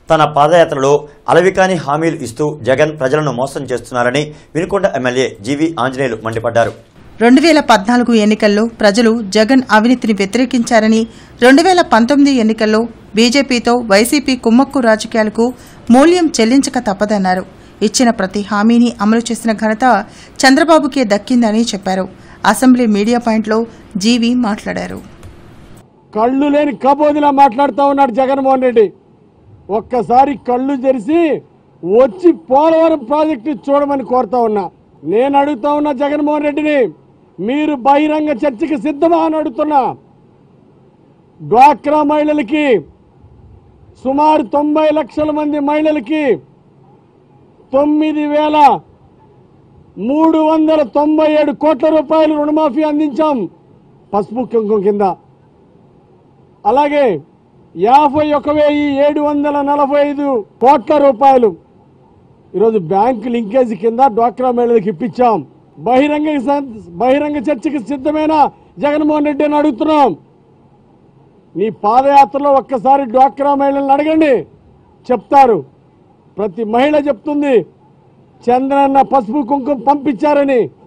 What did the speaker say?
తన పాదయాత్రలో అలవికాని హామీలు ఇస్తూ జగన్ ప్రజలను మోసం చేస్తున్నారని వినుకొండ ఎమ్మెల్యే జీవి ఆంజనేయులు మండిపడ్డారు రెండు వేల పద్నాలుగు ఎన్నికల్లో ప్రజలు జగన్ అవినీతిని వ్యతిరేకించారని రెండు వేల పంతొమ్మిది ఎన్నికల్లో బీజేపీతో వైసీపీ కుమ్మక్కు రాజకీయాలకు మూల్యం చెల్లించక తప్పదన్నారు ఇచ్చిన ప్రతి హామీని అమలు చేసిన ఘనత చంద్రబాబుకే దక్కిందని చెప్పారు అసెంబ్లీ మీడియా పాయింట్లో జీవి మాట్లాడారు కళ్ళు లేని కబోదిలా మాట్లాడుతూ ఉన్నాడు జగన్మోహన్ రెడ్డి ఒక్కసారి కళ్ళు తెరిచి వచ్చి పోలవరం ప్రాజెక్టు చూడమని కోరుతా ఉన్నా నేను అడుగుతా ఉన్నా జగన్మోహన్ రెడ్డిని మీరు బహిరంగ చర్చకి సిద్ధమా అని అడుగుతున్నా డ్వాక్రా మహిళలకి సుమారు తొంభై లక్షల మంది మహిళలకి తొమ్మిది వేల మూడు వందల తొంభై ఏడు కోట్ల రూపాయలు రుణమాఫీ అందించాం పసుపు కుంకుమ కింద అలాగే యాభై ఒక వెయ్యి ఏడు వందల నలభై ఐదు కోట్ల రూపాయలు ఈరోజు బ్యాంకు లింకేజ్ కింద డ్వాక్రా మహిళలకు ఇప్పించాం బహిరంగ స- బహిరంగ చర్చకి సిద్ధమైన జగన్మోహన్ రెడ్డి అని అడుగుతున్నాం నీ పాదయాత్రలో ఒక్కసారి డ్వాక్రా మహిళలను అడగండి చెప్తారు ప్రతి మహిళ చెప్తుంది చంద్రన్న పసుపు కుంకుమ పంపించారని